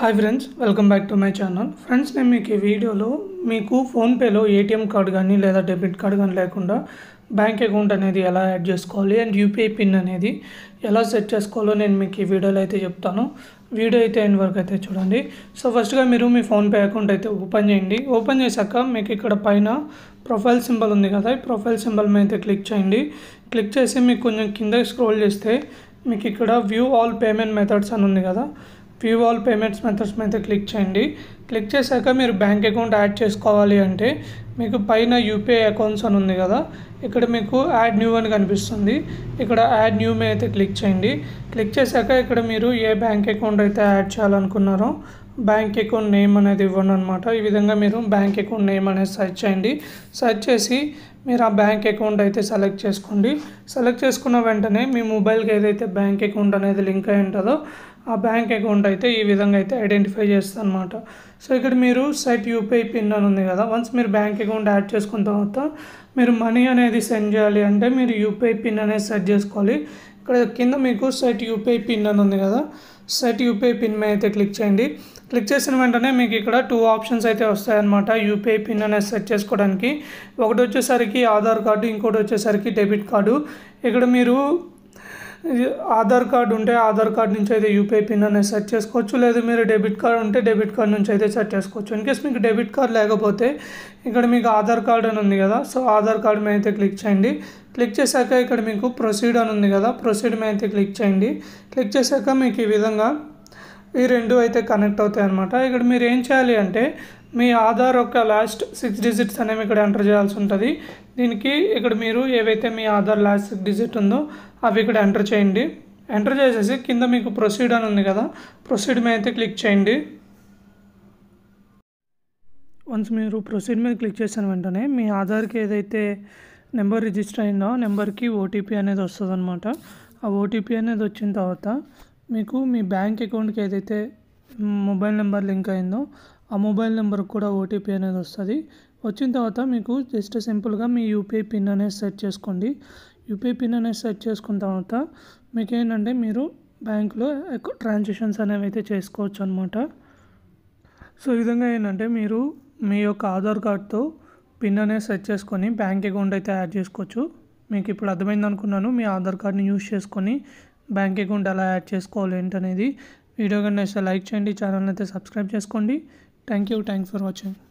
hi friends welcome back to my channel friends నేను మీకు ఈ వీడియోలో మీకు ఫోన్పేలో ఏటీఎం కార్డ్ కానీ లేదా డెబిట్ కార్డ్ కానీ లేకుండా బ్యాంక్ అకౌంట్ అనేది ఎలా యాడ్ చేసుకోవాలి అండ్ యూపీఐ పిన్ అనేది ఎలా సెట్ చేసుకోవాలో నేను మీకు ఈ వీడియోలో అయితే చెప్తాను వీడియో అయితే ఎండ్ వరకు అయితే చూడండి సో ఫస్ట్గా మీరు మీ ఫోన్పే అకౌంట్ అయితే ఓపెన్ చేయండి ఓపెన్ చేశాక మీకు ఇక్కడ పైన ప్రొఫైల్ సింబల్ ఉంది కదా ఈ ప్రొఫైల్ సింబల్ మీద అయితే క్లిక్ చేయండి క్లిక్ చేసి మీకు కొంచెం కింద స్క్రోల్ చేస్తే మీకు ఇక్కడ వ్యూ ఆల్ పేమెంట్ మెథడ్స్ అని ఉంది కదా వ్యూ ఆల్ పేమెంట్స్ మెథడ్స్ మీద క్లిక్ చేయండి క్లిక్ చేశాక మీరు బ్యాంక్ అకౌంట్ యాడ్ చేసుకోవాలి అంటే మీకు పైన యూపీఐ అకౌంట్స్ అని ఉంది కదా ఇక్కడ మీకు యాడ్ న్యూ అని కనిపిస్తుంది ఇక్కడ యాడ్ న్యూ మీద అయితే క్లిక్ చేయండి క్లిక్ చేశాక ఇక్కడ మీరు ఏ బ్యాంక్ అకౌంట్ అయితే యాడ్ చేయాలనుకున్నారో బ్యాంక్ అకౌంట్ నేమ్ అనేది ఇవ్వండి అనమాట ఈ విధంగా మీరు బ్యాంక్ అకౌంట్ నేమ్ అనేది సెర్చ్ చేయండి సెర్చ్ చేసి మీరు ఆ బ్యాంక్ అకౌంట్ అయితే సెలెక్ట్ చేసుకోండి సెలెక్ట్ చేసుకున్న వెంటనే మీ మొబైల్కి ఏదైతే బ్యాంక్ అకౌంట్ అనేది లింక్ అయి ఉంటుందో ఆ బ్యాంక్ అకౌంట్ అయితే ఈ విధంగా అయితే ఐడెంటిఫై చేస్తుంది అనమాట సో ఇక్కడ మీరు సెట్ యూపీఐ పిన్ అని ఉంది కదా వన్స్ మీరు బ్యాంక్ అకౌంట్ యాడ్ చేసుకున్న తర్వాత మీరు మనీ అనేది సెండ్ చేయాలి అంటే మీరు యూపీఐ పిన్ అనేది సెట్ చేసుకోవాలి ఇక్కడ కింద మీకు సెట్ యూపీఐ పిన్ అని ఉంది కదా సెట్ యూపీఐ పిన్ మీద అయితే క్లిక్ చేయండి క్లిక్ చేసిన వెంటనే మీకు ఇక్కడ టూ ఆప్షన్స్ అయితే వస్తాయన్నమాట యూపీఐ పిన్ అనేది సెట్ చేసుకోవడానికి ఒకటి వచ్చేసరికి ఆధార్ కార్డు ఇంకోటి వచ్చేసరికి డెబిట్ కార్డు ఇక్కడ మీరు ఇది ఆధార్ కార్డు ఉంటే ఆధార్ కార్డు నుంచి అయితే యూపీఐ పిన్ అనేది సెట్ చేసుకోవచ్చు లేదు మీరు డెబిట్ కార్డు ఉంటే డెబిట్ కార్డు నుంచి అయితే సెట్ చేసుకోవచ్చు ఇన్ కేస్ మీకు డెబిట్ కార్డ్ లేకపోతే ఇక్కడ మీకు ఆధార్ కార్డు అని ఉంది కదా సో ఆధార్ కార్డు మీద అయితే క్లిక్ చేయండి క్లిక్ చేశాక ఇక్కడ మీకు ప్రొసీడ్ అని ఉంది కదా ప్రొసీడ్ మీద అయితే క్లిక్ చేయండి క్లిక్ చేశాక మీకు ఈ విధంగా ఈ రెండు అయితే కనెక్ట్ అవుతాయి అనమాట ఇక్కడ మీరు ఏం చేయాలి అంటే మీ ఆధార్ యొక్క లాస్ట్ సిక్స్ డిజిట్స్ అనేవి ఇక్కడ ఎంటర్ చేయాల్సి ఉంటుంది దీనికి ఇక్కడ మీరు ఏవైతే మీ ఆధార్ లాస్ట్ సిక్స్ డిజిట్ ఉందో అవి ఇక్కడ ఎంటర్ చేయండి ఎంటర్ చేసేసి కింద మీకు ప్రొసీడ్ అని ఉంది కదా ప్రొసీడ్ మీద అయితే క్లిక్ చేయండి వన్స్ మీరు ప్రొసీడ్ మీద క్లిక్ చేసిన వెంటనే మీ ఆధార్కి ఏదైతే నెంబర్ రిజిస్టర్ అయిందో నెంబర్కి ఓటీపీ అనేది వస్తుంది అనమాట ఆ ఓటీపీ అనేది వచ్చిన తర్వాత మీకు మీ బ్యాంక్ అకౌంట్కి ఏదైతే మొబైల్ నెంబర్ లింక్ అయిందో ఆ మొబైల్ నెంబర్కి కూడా ఓటీపీ అనేది వస్తుంది వచ్చిన తర్వాత మీకు జస్ట్ సింపుల్గా మీ యూపీఐ పిన్ అనేది సెట్ చేసుకోండి యూపీఐ పిన్ అనేది సెట్ చేసుకున్న తర్వాత మీకు ఏంటంటే మీరు బ్యాంకులో ట్రాన్సాక్షన్స్ అనేవి అయితే చేసుకోవచ్చు అనమాట సో ఈ విధంగా ఏంటంటే మీరు మీ యొక్క ఆధార్ కార్డ్తో పిన్ అనేది సెట్ చేసుకొని బ్యాంక్ అకౌంట్ అయితే యాడ్ చేసుకోవచ్చు మీకు ఇప్పుడు అర్థమైంది అనుకున్నాను మీ ఆధార్ కార్డ్ని యూస్ చేసుకొని బ్యాంక్ అకౌంట్ ఎలా యాడ్ చేసుకోవాలి ఏంటనేది వీడియో కన్నా లైక్ చేయండి ఛానల్ అయితే సబ్స్క్రైబ్ చేసుకోండి thank you thanks for watching